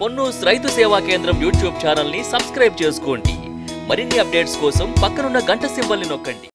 పొన్నూస్ రైతు సేవా కేంద్రం యూట్యూబ్ ఛానల్ ని సబ్స్క్రైబ్ చేసుకోండి మరిన్ని అప్డేట్స్ కోసం పక్కనున్న గంట సింబల్ ని నొక్కండి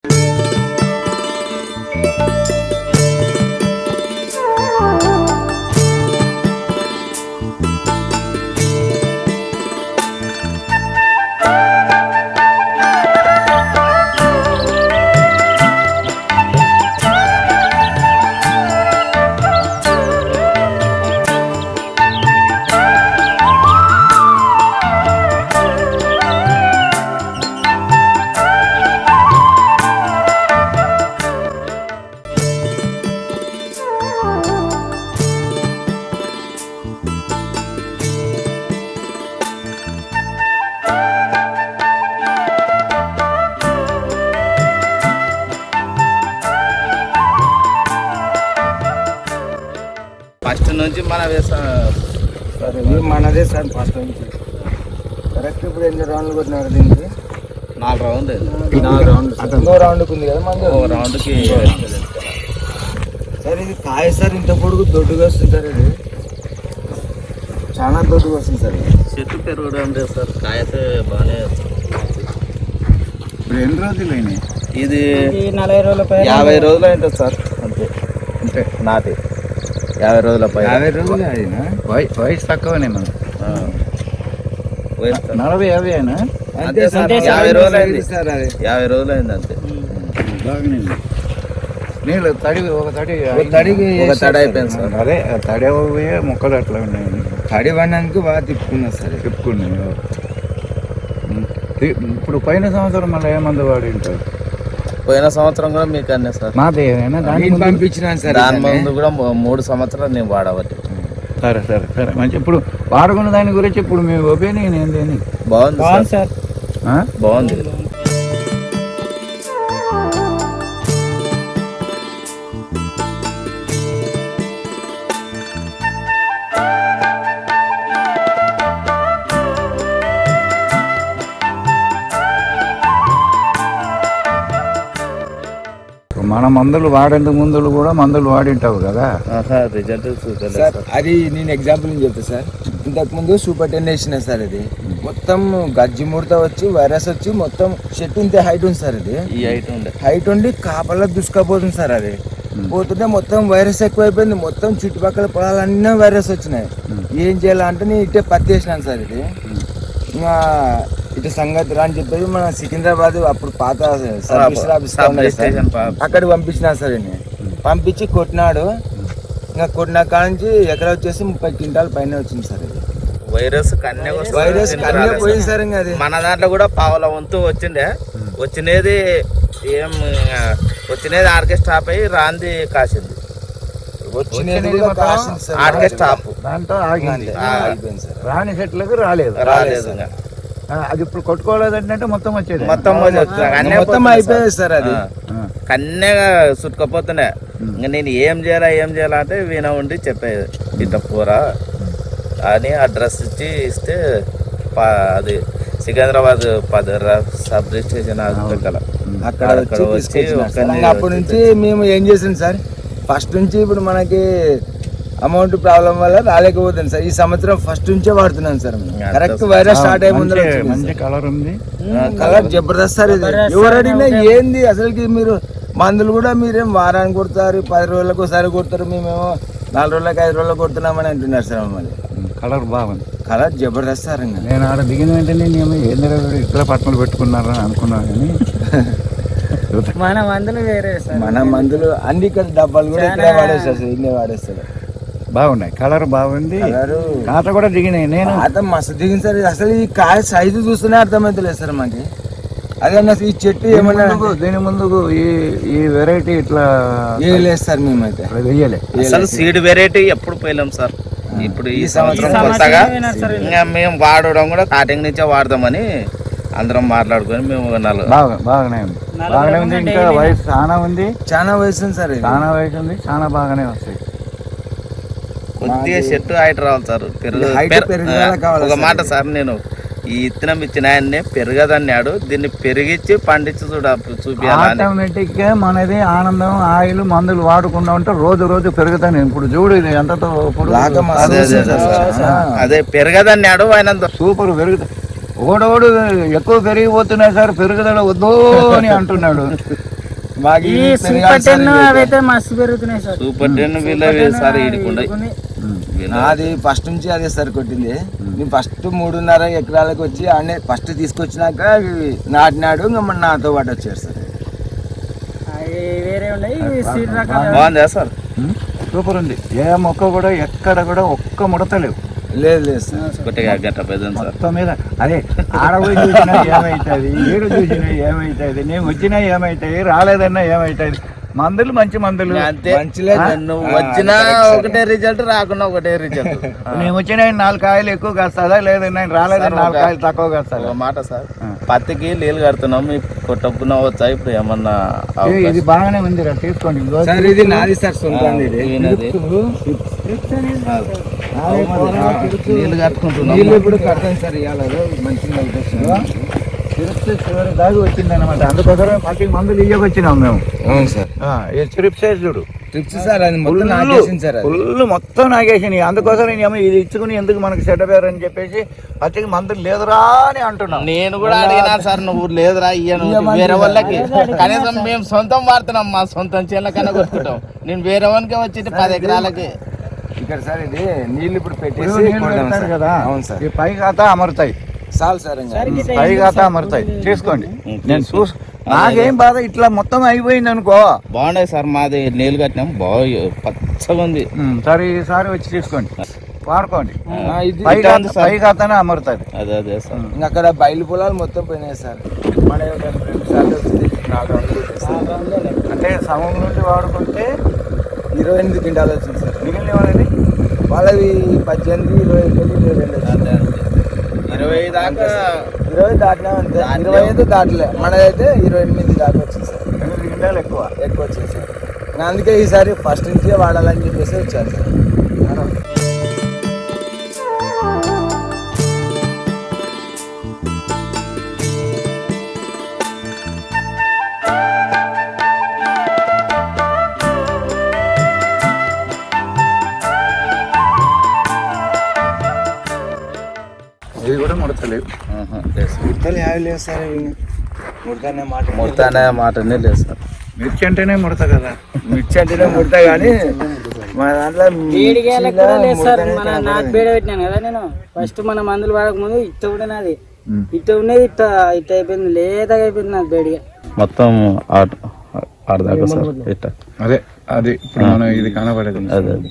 ఫస్ట్ నుంచి మన వేసా సరే ఇది మనదే సార్ ఫస్ట్ నుంచి కరెక్ట్ ఇప్పుడు ఎన్ని రౌండ్లు కొట్టినారు దీనికి నాలుగు రౌండ్ నాలుగు రౌండ్లు సార్. ఇంకో రౌండ్కి ఉంది కదా మంది ఓ రౌండ్కి సార్ ఇది కాయ సార్ ఇంత పొడుగు దొడ్డుగా వస్తుంది సార్ ఇది చాలా దొడ్డుగా వస్తుంది సార్ ఇది. చెట్టు పెరగడం లేదు సార్ కాయతే బాగానే ఇప్పుడు ఎన్ని రోజులు అయినాయి ఇది నలభై రోజుల యాభై రోజులు అయింటుంది సార్ అంతే అంతే నాటి యాభై రోజుల పై యాభై రోజులు అయినా వయసు తక్కువనే మనం ఆ. వయసు నలభై యాభై అయినా అంతే సార్ అంతే సార్. యాభై రోజులు అయింది సార్ అది యాభై రోజులు అయింది అంతే బాగానే ఉంది. నీళ్ళు తడి ఒక తడి ఒక తడికి ఒక వేస్తారు తడి అయిపోయింది సార్ అదే ఆ తడి అవ్వబోయే మొక్కలు అట్లా ఉన్నాయి తడి పడినందుకు బాగా తిప్పుకున్నారు సార్ ఇది. చెప్పుకున్నాయి ఉం. తి- ఇప్పుడు పైన సంవత్సరం మళ్ళీ ఏ మందు వాడి ఉంటారు పోయిన సంవత్సరం కూడా మీకు అన్నీ సార్ మాది ఏమైనా దాని నేను ముందు- పంపించినాను సార్ దాని ఇతన్ని. ముందు కూడా మూ- మూడు సంవత్సరాలు నేను వాడబట్టి సరే సరే సరే మంచి ఇప్పుడు వాడుకున్న దాని గురించి ఇప్పుడు మీ ఒపీనియన్ ఏంటి అని బాగుంది బాగుంది సార్ సార్ ఆ? బాగుంది మన మందులు వాడేంత ముందులు కూడా మందులు వాడింటావు కదా ఆహా రిజల్ట్ చూడలేదు సార్ సార్ అది నేను ఎగ్జాంపుల్ నేను చెప్తా సార్ ఇంతకు ముందు సూపర్ టెన్ వేసిన సార్ ఇది మొత్తం గజ్జి ముడత వచ్చి వైరస్ వచ్చి మొత్తం చెట్టు ఇంత హైట్ ఉంది సార్ ఇది ఈ ఐటమ్ ఉండే హైట్ ఉండి కాపలా దుసుకపోతుంది సార్ అది పోతుంటే మొత్తం వైరస్ ఎక్కువైపోయింది మొత్తం చుట్టుపక్కల పొలాలన్నీ వైరస్ వచ్చినాయి ఏం చేయాలంటే నేను ఇట్టే పత్తి వేసినాను సార్ ఇది ఇంకా ఇటు సంగతి రా అని చెప్పేసి మన సికింద్రాబాద్ అప్పుడు పాత సర్వీస్ ఆఫీస్ సబ్ ఉన్నది సార్. స్టేషన్ పా- అక్కడికి పంపించిన సార్ ఈయన్ని. పంపించి కొట్టినాడు ఇంకా కొట్టిన కాడ నుంచి ఎకరా వచ్చేసి ముప్పై క్వింటాల్ పైన వచ్చింది సార్ ఇది వైరస్ కన్నే వస్తుంది. వైరస్ దీనికి కన్నే రాలేదు పోయింది సార్. సార్ ఇంకా అది మన దాంట్లో కూడా పావుల వంతు వచ్చిండే వచ్చినది ఏం ఆ, వచ్చినది ఆర్కే స్టాప్ అయ్యి రాంది కాసింది వచ్చినది కూడా కాసింది సార్. ఆర్కే స్టాప్ దాంతో ఆగింది ఆ, అయిపోయింది సార్ రాని చెట్లకు రాలేదు రాలేదు ఇంకా. ఆ, అది ఇప్పుడు కొట్టుకోలేదంటే మొత్తం వచ్చేది మొత్తం వచ్చి- కన్నే మొత్తం పోతుంది అయిపోయింది సార్ అది ఆ. ఆ. కన్నెగా సుట్టుకపోతుండే ఇంకా నేను ఏం చేయాలా ఏం చేయాలా అంటే వీణ ఉండి చెప్పేది ఇట్ట పోరా అని అడ్రస్ ఇచ్చి ఇస్తే పా- అది సికింద్రాబాద్ పద ర- సబ్ స్టేషన్ హాస్పిటల్ అక్కడ అక్కడ వచ్చి వచ్చి తీసుకొచ్చినారు సార్. ఒక్కరిని ఇంకా అప్పటి నుంచి మేము ఏం చేసాం సార్ ఫస్ట్ నుంచి ఇప్పుడు మనకి అమౌంట్ ప్రాబ్లం వల్ల రాలేకపోతుంది సార్ ఈ సంవత్సరం ఫస్ట్ నుంచే వాడుతున్నాం సార్ మేము. ఇంకా కరెక్ట్ అంతా వైరస్ స్టార్ట్ అయ్యే ముందర మంచి- వచ్చింది మంచి సార్. కలర్ ఉంది కలర్ జబర్దస్త్ సార్ ఇది ఎవరు అడిగినా ఏంది అసలుకి మీరు మందులు కూడా మీరేం వారానికి కొడతారు పది రోజులకు ఒకసారి కొడతారు మేమేమో నాలుగు రోజులకు ఐదు రోజులకు కొడుతున్నామని అంటున్నారు సార్ మమ్మల్ని కలర్ బాగుంది కలర్ జబర్దస్త్ సార్ ఇంకా నేను ఆడ దిగిన వెంటనే నేను ఏందిరా వీడు ఇట్లా పట్టణాలు పెట్టుకున్నారని అనుకున్నాను కానీ మన మందులు వేరే సార్ మన మందులు అన్ని ఇక్కడ డబ్బాలు కూడా ఇక్కడే వాడేస్తారు సార్ ఇన్నే వాడేస్తారు బాగున్నాయి కలర్ బాగుంది కలరు కాత కూడా దిగినాయి నేను పాత మస్తు దిగింది సార్ ఇది అసలు ఈ కాయ సైజు చూస్తూనే అర్థమైతలేదు సార్ మాకి అదే అన్న ఈ చెట్టు దీని ఏమన్నా ముందుకు దీని ముందుకు ఈ ఈ వెరైటీ ఇట్లా వేయలేదు సార్ మేమైతే ఇట్లా వెయ్యలే అసలు సీడ్ వెరైటీ ఎప్పుడు పోయలేం సార్ ఇప్పుడు ఈ సంవత్సరం సంవత్సరం కొత్తగా నర్సరీ ఇంకా మేము వాడడం కూడా స్టార్టింగ్ నుంచే వాడదామని అందరం మాట్లాడుకొని మేము ఒక నలుగు బాగా బాగానే ఉంది బాగానే ఉంది ఇంకా వయసు చాలా ఉంది చాలా వయసు ఉంది సార్ ఇది. చాలా వయసు ఉంది చాలా బాగానే వస్తాయి కొద్దిగా చెట్టు హైట్ రావాలి సార్ పెరుగు height పెరు- పెరిగేలా కావాలి ఒక సార్ మాట ఇది. సార్ నేను ఈ ఇత్తనం ఇచ్చిన ఆయన్నే పెరగదన్నాడు దీన్ని పెరిగించి పండించి చూడ చూపించాలని ఆటోమేటిక్ గా మనది ఆనందం ఆయిల్ మందులు వాడకుండా ఉంటే రోజు రోజు పెరుగుతాను ఇప్పుడు చూడు ఇది ఎంతతో పొడుగు. లాగా మస్తు అదే అదే వస్తుంది అదే. సార్. అదే పెరగదన్నాడు ఆయన సూపర్ పెరుగుతా ఓడోడు ఎక్కువ పెరిగిపోతున్నాయి సార్ పెరుగుదల వద్దు అని అంటున్నాడు మాకు ఈ ఇది సూపర్ పెరగాలి సార్ టెన్ ఇది. అవైతే మస్తు పెరుగుతున్నాయి సార్ సూపర్ టెన్ వీళ్ళ సార్ ఈడుకుండే నాది ఫస్ట్ నుంచి అదే సార్ కొట్టింది నేను ఫస్ట్ మూడున్నర ఎకరాలకు వచ్చి అన్నీ ఫస్ట్ తీసుకొచ్చినాక ఇవి నాటినాడు ఇంకా మన నాతో పాటు వచ్చారు సార్ అవి వేరే ఉన్నాయి ఇవి సీడ్ రకాలు బాగుందా సార్ సూపర్ ఉంది ఏ మొక్క కూడా ఎక్కడ కూడా ఒక్క ముడత లేవు లేదు లేదు సార్ కొద్దిగా గట్ట పెద్ద సార్ మొత్తం మీద అదే ఆడపోయి చూసినా ఏమవుతుంది ఈడు చూసినా ఏమవుతుంది నేను వచ్చినా ఏమవుతాయి రాలేదన్నా ఏమవుతుంది మందులు మంచి మందులు అంతే మంచిలే నువ్వు వచ్చినా ఒకటే రిజల్ట్ రాకుండా ఒకటే రిజల్ట్ నేను వచ్చిన నాలుగు కాయలు ఎక్కువ కాస్తుందా లేదా నేను రాలేదని నాలుగు కాయలు తక్కువ కాస్తుందా ఒక మాట సార్ పత్తికి నీళ్ళు కడుతున్నాం మీ కొట్టప్పున వచ్చా ఇప్పుడు ఏమన్నా ఏ, ఇది బాగానే ఉంది రా తీసుకోండి ఇదిగో. సార్ ఇది నాది సార్ సొంతం ఇది ఈయనది. నీళ్ళు కట్టుకుంటున్నాం నీళ్ళు ఇప్పుడు కడతాను సార్ ఇవాళ మంచిగా అవుతుంది చిరుప్స్ చివరి దాకా వచ్చింది అనమాట అందుకోసమే పత్తికి మందులు ఇయ్యకొచ్చినాం మేము అవును సార్ ఆ, ఈ చిరుప్సే చూడు ట్రిప్స్ సార్ అది మొత్తం నాకేసింది సార్ అది ఫుల్ మొత్తం నాగేసినాయి అందుకోసం నేను ఏమో ఇది ఇచ్చుకుని ఎందుకు మనకు సెట్ అని చెప్పేసి పత్తికి మందులు లేదురా అని అంటున్నాను నేను కూడా అడిగినా సార్ నువ్వు లేదురా ఇయ్యను వేరే వాళ్ళకి కనీసం మేము సొంతం వాడుతున్నాం మా సొంతం చేనుల కన్నా కొట్టుకుంటాం నేను వేరే వానికి వచ్చింది పది ఎకరాలకి ఇక్కడ సార్ ఇది నీళ్ళు ఇప్పుడు ఇప్పుడు పెట్టేసి నీళ్ళు కొడదాం పెడతారు సార్. కదా అవును సార్ ఈ పై ఖాతా అమరుతాయి చాలు సార్ ఇంకా పై ఖాతా అమరుతాయి తీసుకోండి నేను చూస్ నాకేం బాధ ఇట్లా మొత్తం అయిపోయింది అనుకో బాగున్నాయి సార్ మాది నీళ్ళు కట్టినాం బాగా పచ్చగా ఉంది ఉమ్, సరే ఈసారి వచ్చి తీసుకోండి వాడుకోండి ఆ, ఇది పై ఇట్లా ఉంది ఖాతా సార్. పై ఖాతానే అమరుతుంది అదే అదే సార్ ఇంకా అక్కడ బయలు పొలాలు మొత్తం పోయినాయి సార్ మన యొక్క రెండు సార్లు వచ్చింది నాలుగు వందలు వచ్చింది సార్. అంటే సమం నుండి వాడుకుంటే ఇరవై ఎనిమిది క్వింటాలు వచ్చింది సార్ మిగిలిన వాళ్ళని వాళ్ళవి పద్దెనిమిది ఇరవై ఎనిమిది ఇరవై రెండు వచ్చింది. అదే అంతే. ఇరవై దాకా ఇరవై దాటినా అంతే ఇరవై ఐదు దాటలే మనదైతే ఇరవై ఎనిమిది దాకా వచ్చింది సార్ ఎనిమిది గింజలు ఎక్కువ ఎక్కువ వచ్చింది సార్ ఇంకా అందుకే ఈసారి ఫస్ట్ నుంచి వాడాలని చెప్పేసి వచ్చారు సార్ ఇది కూడా ముడతలేవు ఆహా, లేదు సార్. ముడతలు యాభై లేదు సార్ ఇవి ముడతానే మాట ముడత అనే మాటనే లేదు సార్ మిర్చి అంటేనే ముడత కదా మిర్చి అంటేనే ముడతా కానీ మన దాంట్లో వేడిగాయలు మిర్చిలో కూడా లేదు సార్ ముడత మన అనేది నాకు పేడ పెట్టినాను కదా నేను ఫస్ట్ మన మందులు వాడక ముందు ఇట్ట కూడా నాది ఇట్ట ఉండేది ఇట్ట ఇట్ట అయిపోయింది లేతగా అయిపోయింది నాకు బేడిగా మొత్తం ఆట ఆడదాకా సార్ ఇట్ట అదే అది ఇప్పుడు మనం ఇది కనబడేది అదే అదే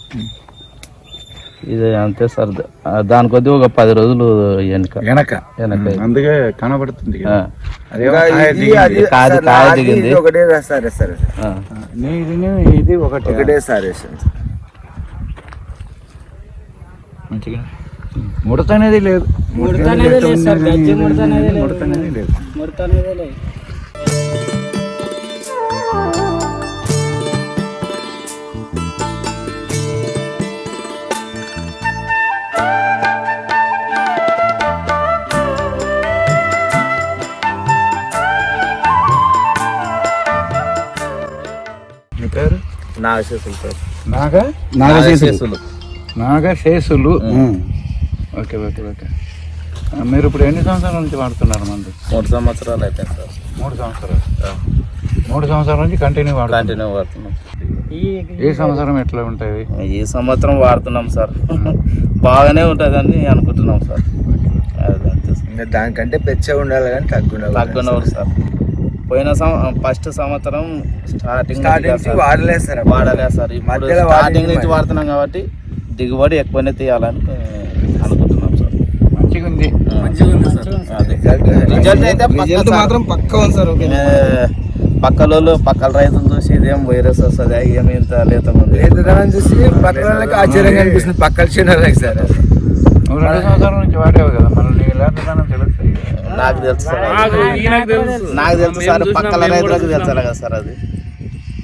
ఇది అంతే సార్ దా- దాని కొద్ది ఒక పది రోజులు వెనక వెనక వెనక అందుకే కనబడుతుంది ఆ, అదే ఇంకా ఇది అది కాదు, సార్, కాయ నాది దిగింది. ఇది ఒకటే సార్ సార్ ఆ. నీది ఇది ఒకటి ఒకటే సార్ వేసాను సార్. మంచిగా ముడత అనేది లేదు ముడత అనేది లేదు సార్ గజ్జి ముడత అనేది లేదు ముడత అనేది లేదు ముడత అనేది లేదు మీ పేరు Nagasheshulu sir Naga Nagasheshulu Nagasheshulu okay okay okay ఆ, మీరు ఇప్పుడు ఎన్ని సంవత్సరాల నుంచి వాడుతున్నారు మందు మూడు సంవత్సరాలు అయిపోయింది సార్ మూడు సంవత్సరాలు మూడు సంవత్సరాల నుంచి కంటిన్యూ వాడుతున్నారు కంటిన్యూ వాడుతున్నాం ఈ ఈ సంవత్సరం ఎట్లా ఉంటుంది ఈ సంవత్సరం వాడుతున్నాం సార్ బాగానే ఉంటుందని అనుకుంటున్నాం సార్ అదే అంతే సార్. ఇంకా దానికంటే పెచ్చగా ఉండాలి కానీ తక్కువ ఉండాలి తగ్గనవరు సార్ పోయిన ఫస్ట్ సంవత్సరం స్టార్టింగ్ స్టార్టింగ్ నుంచి వాడలేదు సార్ అప్పుడు. వాడలే సార్ ఇప్పుడు మధ్యలో స్టార్టింగ్ వాడింది నుంచి మరి. వాడుతున్నాం కాబట్టి దిగుబడి ఎక్కువనే తీయాలని అనుకుంటున్నాం సార్ మంచిగా ఉంది అదే రిజల్ట్ రిజల్ట్ అయితే పక్కా రిజల్ట్ సార్. మాత్రం పక్కా ఉంది సార్ ఓకే ఏ, పక్కలోళ్ళు పక్కల రైతులు చూసి ఇదేం వైరస్ వస్తుంది ఏమి ఇంత లేత ఉంది లేతదనం చూసి పక్కన వాళ్ళకి ఆశ్చర్యంగా అనిపిస్తుంది పక్కన చిన్నలకి సార్ నువ్వు రెండు సంవత్సరాల నుంచి వాడేవు కదా మన నీ లేతదనం తెలుస్తుంది నాకు తెలుసు సార్ నాకు తెలుసు సార్ పక్కల రైతులకు తెలుసు కదా సార్ అది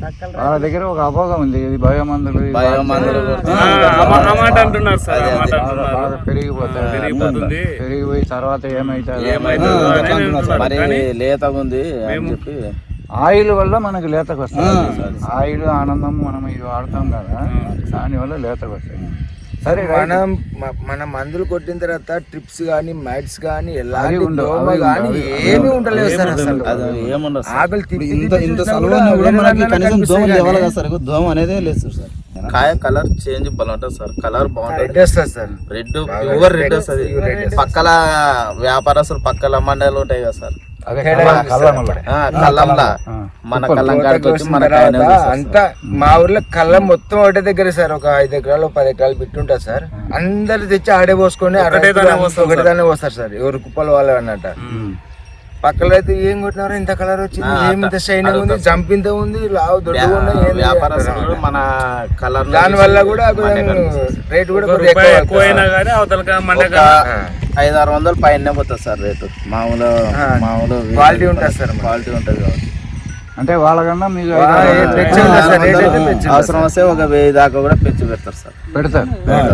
వాళ్ళ దగ్గర ఒక అపోహ ఉంది ఇది బయోమందులు ఇది బయోమందులు వాడితే కొడుతున్నారు. మాట అంటున్నారు సార్ అదే, ఆ మాట అదే. అంటున్నారు. బాగా పెరిగిపోతాయి పెరిగిపోతుంది పెరిగిపోయి తర్వాత ఏమైతుంది ఏమైతుందో అని అంటున్నారు. మరి కానీ లేతగా ఉంది అని చెప్పి ఆయిల్ వల్ల మనకు లేతకు వస్తుంది ఆయిల్ ఆనందం మనం ఇది వాడతాం కదా దానివల్ల లేతకు వస్తాయి సరే రైట్. మనం మ- మన మందులు కొట్టిన తర్వాత ట్రిప్స్ కానీ మ్యాట్స్ కానీ ఎలాంటి ఉండవు, దోమ అవి కానీ ఉండవు, అవి ఏమీ ఉండలేదు సార్ అసలు అది ఏముండదు సార్. ఆకులు తిప్పి ఇంత తిప్పి ఇంత చూసినా సలవా కూడా వేరే మనకి దాంట్లో కనీసం కనిపిస్తాయి దోమ కానీ లేవాలి కదా సార్ ఇగో దోమ అనేది లేదు సార్ కాయ కలర్ చేంజ్ బలం ఉంటుంది సార్ కలర్ రెడ్ బాగుంటుంది వస్తుంది సార్ రెడ్ ప్యూర్ రెడ్ వస్తుంది పక్కల వ్యాపారస్తులు పక్కల మండలు ఉంటాయి కదా సార్ అదే కళ్ళం- కళ్ళం వల్ల. ఆ, కల్లంలా ఆ. మన కల్లం తోట కాడికి వచ్చి కోసిన మన తర్వాత కాయనే తీస్తారు అంతా మా ఊర్లో కళ్ళం మొత్తం ఒకటే దగ్గర సార్ ఒక ఐదు ఎకరాలు పది ఎకరాలు పెట్టి ఉంటుంది సార్ అందరు తెచ్చి ఆడే పోసుకొని ఆ ఒకటే రైతులు దానే అంతా పోస్తారు ఒకటే దానే పోస్తారు సార్ ఎవరు కుప్పలు వాళ్ళు అన్నట్ట పక్కలో అయితే ఏం కొట్టినారో ఇంత కలర్ వచ్చింది ఆ, ఏమి ఇంత అట్ట షైన్ ఉంది అడుగుతారు. జంప్ ఇంత ఉంది లావు దొడ్డుగా ఉన్నాయి ఏంది వ్యాపారస్తులు అంటారు. మన కలర్ దాని వల్ల కూడా కొంచెం రేట్ కూడా ఒక కొద్దిగా రూపాయి ఎక్కువ ఎక్కువ అయినా కానీ అవతల మండ ఒక ఐదు ఆరు వందలు పైన పోతుంది సార్ రేటు మామూలు ఆ, మామూలు క్వాలిటీ ఉంటుంది సార్ మరి. క్వాలిటీ ఉంటుంది కాబట్టి అంటే వాళ్ళకన్నా మీకు ఆ, ఐదు ఏ వందలు పెంచి ఉంది సార్, రేట్ అయితే పెంచి ఉంది అవసరం వస్తే ఒక వెయ్యి దాకా కూడా పెంచి పెడతారు సార్ పెడతారు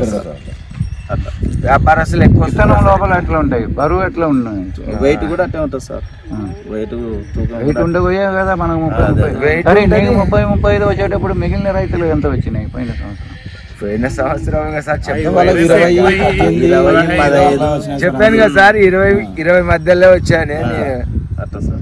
అట్లా వ్యాపారస్తులు ఎక్కువ విత్తనం వస్తున్నారు. లోపల ఎట్లా ఉంటాయి బరువు ఎట్లా ఉన్నాయి వెయిట్ కూడా అట్టే ఉంటుంది సార్ వెయిట్ తూకం వెయిట్ కూడా ఉండబోయే కదా మనకు ముప్పై ముప్పై Weight సరే ఉంటది. నీకు ముప్పై ముప్పై ఐదు వచ్చేటప్పుడు మిగిలిన రైతులు ఎంత వచ్చినాయి పోయిన సంవత్సరం పోయిన సంవత్సరం ఇంకా సార్ చెప్పాను వాళ్ళకి ఇరవై పద్దెనిమిది ఇరవై, ఇరవై పదహైదు. అలా వచ్చినాయి సార్. చెప్పాను కదా సార్ ఇరవై ఇరవై మధ్యలో వచ్చాను నేను అట్లా సార్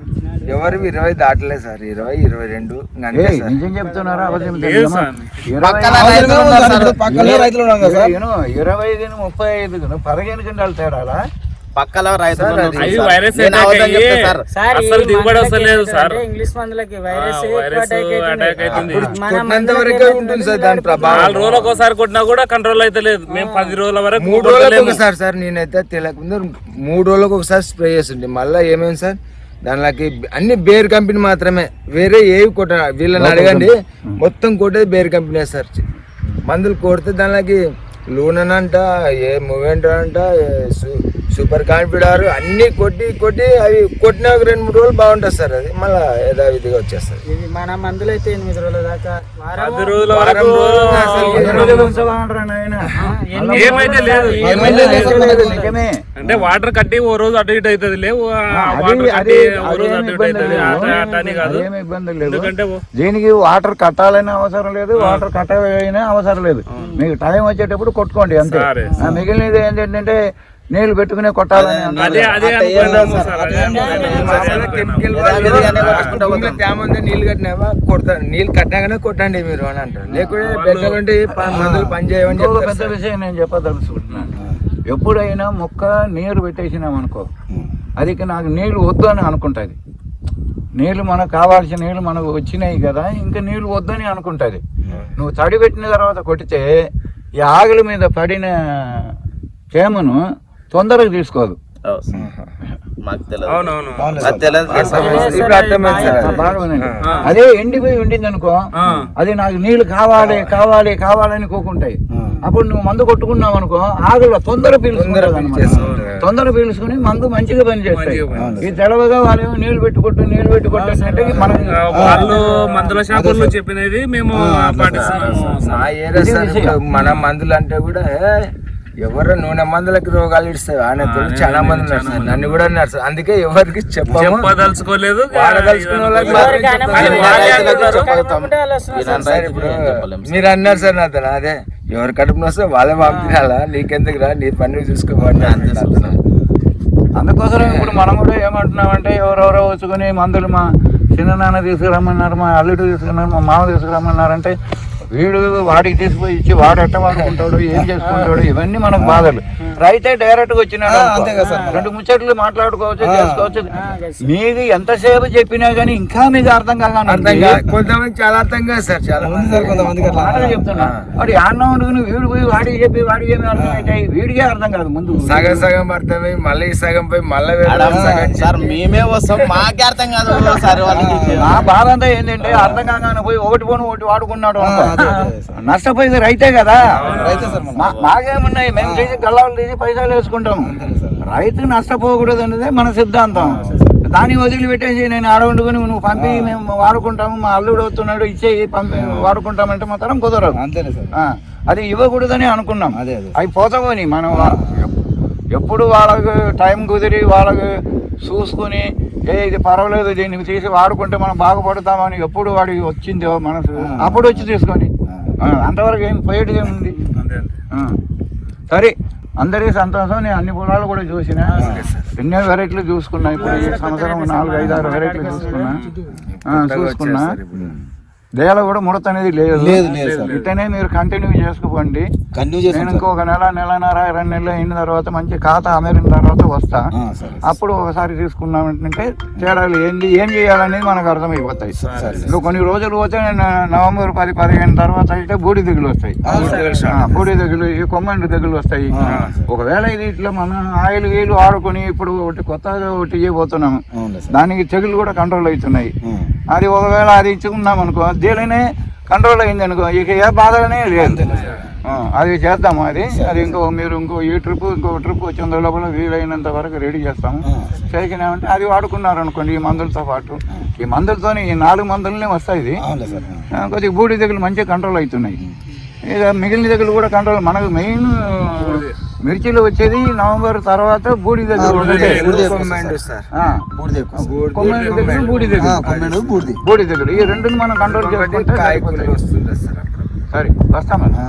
ఎవరు ఇరవై దాటలేదు సార్ ఇరవై ఇరవై రెండు ఇంకా అంతే ఏయ్, సార్ నిజం చెప్తున్నారా అబద్ధం లేదు చెప్తున్నారా? సార్. ఇరవై పక్కన అవతలగా రైతులు ఉన్నారు ఉన్నారు సార్, సార్. ఇప్పుడు పక్కనే రైతులు ఉన్నాం కదా సార్ ఇరవై- ఇరవై ఐదు ముప్పై ఐదు పదిహేను కింటాలు తేడాలా పక్కల రైతులు సార్, ఉన్నారు అది సార్. అవి వైరస్ నేను అటాక్ అవతల చెప్తా అయ్యి సార్ సార్ అసలు ఈ దిగుబడి మందులకి వస్తలేదు ఏంటంటే సార్. ఇంగ్లీష్ మందులకి వైరస్ ఆ, ఎక్కువ వైరస్ అటాక్ అటాక్ అవుతుంది. అవుతుంది మన కొట్టినంత మందులకి వరకే ఏమవుతుంది ఉంటుంది సార్ దాని ప్రభావం నాలుగు రోజులకు ఒకసారి కొట్టినా కూడా కంట్రోల్ అయితే లేదు మేము పది రోజుల వరకు మూడు రోజులకు కొట్టలేము. ఒకసారి సార్ నేనైతే తెలియకుండా మూడు రోజులకు ఒకసారి స్ప్రే చేస్తుండే మళ్ళీ ఏమైంది సార్ దానిలోకి అన్ని బేర్ కంపెనీ మాత్రమే వేరే ఏవి కొట్ట వీళ్ళని అడగండి మొత్తం కొట్టేది బేర్ కంపెనీ సార్ మందులు కొడితే దానిలోకి లూనన్ అంట ఏ మూవెంట్ అంట ఏ సు- సూపర్ కాన్ఫిడార్ అన్ని కొట్టి కొట్టి అవి కొట్టిన ఒక రెండు మూడు రోజులు బాగుంటుంది సార్ అది మళ్ళీ యథావిధిగా వచ్చేస్తుంది ఇది మన మందులు అయితే ఎనిమిది రోజుల దాకా వారం పది రోజుల వారం వరకు రోజులు అసలు ఎన్ని రోజులు ఉంచమంటారా నాయనా? ఏమైతే లేదు ఏమైతే లేదు సార్. నిజమే అంటే వాటర్ కట్టి ఓ రోజు అటు ఇటు అవుతుంది లేవు ఆ అది వాటర్ అది కట్టి ఓ రోజు అదేమి అటు ఇటు ఇబ్బంది అవుతుంది లేదు. అట్లా అట్లా అని కాదు అదేమి ఇబ్బంది లేదు ఎందుకంటే ఓ- దీనికి వాటర్ కట్టాలనే అవసరం లేదు వాటర్ కట్టాలనే అవసరం లేదు మీకు టైం వచ్చేటప్పుడు కొట్టుకోండి అంతే సరే. ఆ మిగిలినది ఏంటంటే నీళ్లు పెట్టుకునే కొట్టాలని అంటారు. అదే అదే అనుకున్నాము సార్ అదే అనుకున్నాము. కెమికల్ యథావిధిగానే కొట్టుకుంటూ భూమిలో తేమ ఉంటే నీళ్ళు కట్టినావా కొడతారు నీళ్ళు కట్టినాకనే కొట్టండి మీరు అని అంటారు లేకుంటే బెక్కలు ఉంటే ప- మందులు పని చేయమని ఇంకొక చెప్తారు పెద్ద సార్. విషయం నేను చెప్పదలుచుకుంటున్నాను ఎప్పుడైనా మొక్క నీరు పెట్టేసినాం అనుకో అది ఇక నాకు నీళ్లు వద్దు అని అనుకుంటుంది నీళ్లు మనకు కావాల్సిన నీళ్లు మనకు వచ్చినాయి కదా ఇంకా నీళ్లు వద్దని అనుకుంటుంది నువ్వు తడి పెట్టిన తర్వాత కొట్టితే ఈ ఆకుల మీద పడిన చేమను తొందరగా తీసుకోదు అవు సార్. మాకు తెలియదు అవునవును మాకు తెలియదు సార్. ఇప్పుడు అర్థమైంది సార్ ఆ, బాగా వినండి. అదే ఎండిపోయి ఉండింది అనుకో ఆ. అది నాకు నీళ్లు కావాలి కావాలి కావాలని కోకుంటాయి అప్పుడు నువ్వు మందు కొట్టుకున్నావు అనుకో ఆకులు తొందర పీల్చుకుంటారు పీల్చేసుకుంటాయి. తొందర పీల్చుకుని మందు మంచిగా పనిచేస్తాయి మంచిగా ఈ తెలవగా వాళ్ళేమో నీళ్లు పెట్టి కొట్టు నీళ్లు పెట్టి కొట్టు అంటే మనకి ఆ, వాళ్ళు మందుల షాపుల్లో చెప్పినది మేము పాటిస్తున్నాము మా ఏరియా సార్ ఇప్పుడు మన మందులు అంటే కూడా ఏ, ఎవరు నూనె మందులకి రోగాలు ఇస్తాయి ఆయన తెలుసు చాలా మంది ఉన్నారు సార్ నన్ను కూడా ఉన్నారు సార్ అందుకే ఎవరికి చెప్పము చెప్పదలుచుకోలేదు వాడదలుచుకున్న వాళ్ళకి మాత్రం ఎవరికైనా చెప్తాం. మరి వాళ్ళే రైతులకు అంటున్నారు. చెప్పగలుగుతాం. కడుపుంటే వాళ్ళు వస్తున్నారు ఈనాడు సార్ రైతులకు ఇప్పుడు ఏం చెప్పలేం సార్. మీరు అన్నారు సార్ నాతో అదే ఎవరి కడుపున వస్తే వాళ్ళే పంపించాలా నీకెందుకు రా నీ పని చూసుకోబడి అందుకోసం ఇప్పుడు మనం కూడా ఏమంటున్నామంటే ఎవరెవరో వచ్చుకొని మందులు మా చిన్ననాన్న తీసుకురమ్మన్నారు మా అల్లుడు తీసుకున్నారు మా మామ తీసుకురమ్మన్నారంటే వీడు వాడికి తీసుకుపోయి ఇచ్చి వాడు ఎట్ట వాడుకుంటాడు ఏం చేసుకుంటాడు ఇవన్నీ మనకు బాధలు రైతే డైరెక్ట్ గా వచ్చినాడు అనుకో. అంతే కదా సార్. రెండు ముచ్చట్లు మాట్లాడుకోవచ్చు చేసుకోవచ్చు మీకు ఎంతసేపు చెప్పినా గానీ ఇంకా మీకు అర్థం అర్థం కాగా కాదు కొంతమంది చాలా అర్థం కాదు సార్ చాలా ఉంది సార్ కొంతమందికి అట్లా మాటగా చెప్తున్నా వాడు యాన్న ఉండుకుని వీడు పోయి వాడికి చెప్పి వాడికి ఏమి అర్థం అవుతాయి వీడికే అర్థం కాదు ముందు సగం సగం అర్థమై మళ్ళీ ఈ సగం పోయి మళ్ళీ మేడం, సార్ మేమే వస్తాం మాకే అర్థం కాదు సార్ వాళ్ళకి నా బాధ అంతా ఏంటంటే అర్థం కాగానే పోయి ఒకటి పోను ఒకటి వాడుకున్నాడు అనుకో. నష్టపోయేది రైతే కదా రైతే సార్ మనం. మా- మాకేమున్నాయి మేము తీసి గల్లాలు తీసి పైసలు వేసుకుంటాం రైతు నష్టపోకూడదు అనేది మన సిద్ధాంతం దాన్ని వదిలిపెట్టేసి నేను ఆడ వండుకొని నువ్వు పంపి మేము వాడుకుంటాము మా అల్లుడు వస్తున్నాడు ఇచ్చేయి పంపి వాడుకుంటామంటే మాత్రం కుదరదు అంతేలే సార్ ఆ, అది ఇవ్వకూడదని అనుకున్నాం అదే, అదే. అవి పోతామని మనం వా- ఎప్పుడు వాళ్ళకి టైం కుదిరి వాళ్ళకి చూసుకొని ఏ ఇది పర్వాలేదు దీన్ని తీసి వాడుకుంటే మనం బాగుపడతామని ఎప్పుడు వాడికి వచ్చిందో మనసు అప్పుడు వచ్చి తీసుకొని ఆ, అంతవరకు ఏం పోయేది ఏముంది ఆ. సరే అందరి సంతోషం నేను అన్ని పొలాలు కూడా చూసిన ఎన్నో వెరైటీలు చూసుకున్నా ఇప్పుడు ఈ సంవత్సరం నాలుగు ఐదు ఆరు వెరైటీలు చూసుకున్నా ఆ, చూసుకున్నా దేల కూడా ముడత అనేది లేదు లేదు, లేదు సార్. ఇట్టనే మీరు కంటిన్యూ చేసుకుపోండి కంటిన్యూ నేను చేస్తాం సార్ ఇంకొక నెల నెలన్నర రెండు నెలలు అయిన తర్వాత మంచి ఖాతా అమరిన తర్వాత వస్తా ఆ, సరే అప్పుడు ఒకసారి తీసుకున్నామంటే తేడాలు ఏంది ఏం చేయాలనేది మనకు అర్థమైపోతాయి ఇప్పుడు కొన్ని రోజులు పోతే న- నవంబర్ పది పదిహేను తర్వాత అయితే బూడి దిగులు వస్తాయి ఆ, బూడి దిగులు ఈ కొమ్మండి దిగులు వస్తాయి ఒకవేళ ఇది ఇట్లా మన ఆయిల్ గీలు వాడుకొని ఇప్పుడు ఒకటి కొత్తగా ఒకటి ఇవ్వబోతున్నాము అవునులే సార్ దానికి తెగులు కూడా కంట్రోల్ అవుతున్నాయి ఉం. అది ఒకవేళ అది ఇచ్చుకున్నాం అనుకో దీనినే కంట్రోల్ అయింది అనుకో ఇక ఏ బాధలనే లేదు ఆ, అది చేద్దాము అది అది ఇంకో మీరు ఇంకో ఈ ట్రిప్ ఇంకో ట్రిప్ వచ్చిన లోపల వీలైనంత వరకు రెడీ చేస్తాము చేసినామంటే అది వాడుకున్నారు అనుకోండి ఈ మందులతో పాటు ఈ మందులతోనే ఈ నాలుగు మందులనే వస్తాయి ఇది అవునులే సార్ ఆ, కొద్దిగా బూడి దగ్గర మంచిగా కంట్రోల్ అవుతున్నాయి ఇక మిగిలిన దగ్గర కూడా కంట్రోల్ మనకు మెయిన్ మిర్చిలో వచ్చేది నవంబర్ తర్వాత బూడి దగ్గర ఒకటే. కొమ్మండు సార్ ఆ, బూడిద ఎక్కువ. కొమ్మిడి దగ్గర బూడి దగ్గర ఆ, కొమ్మిడి, బూడిది. బూడి దగ్గర ఈ రెండుని మనం కంట్రోల్ చేసుకుంటే కాయకూరలు సరిపోతాయి. వస్తుంది సార్ అప్పుడు. సరే వస్తామని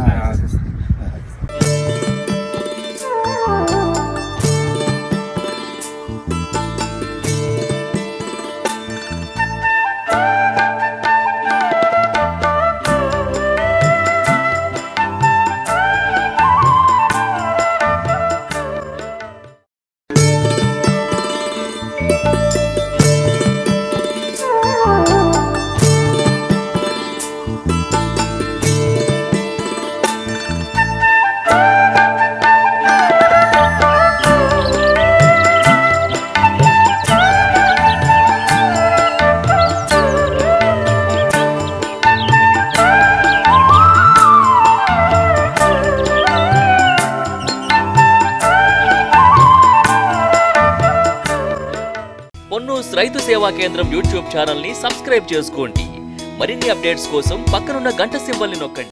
పొన్నూస్ రైతు సేవా కేంద్రం యూట్యూబ్ ఛానల్ ని సబ్స్క్రైబ్ చేసుకోండి మరిన్ని అప్డేట్స్ కోసం పక్కనున్న గంట సింబల్ ని నొక్కండి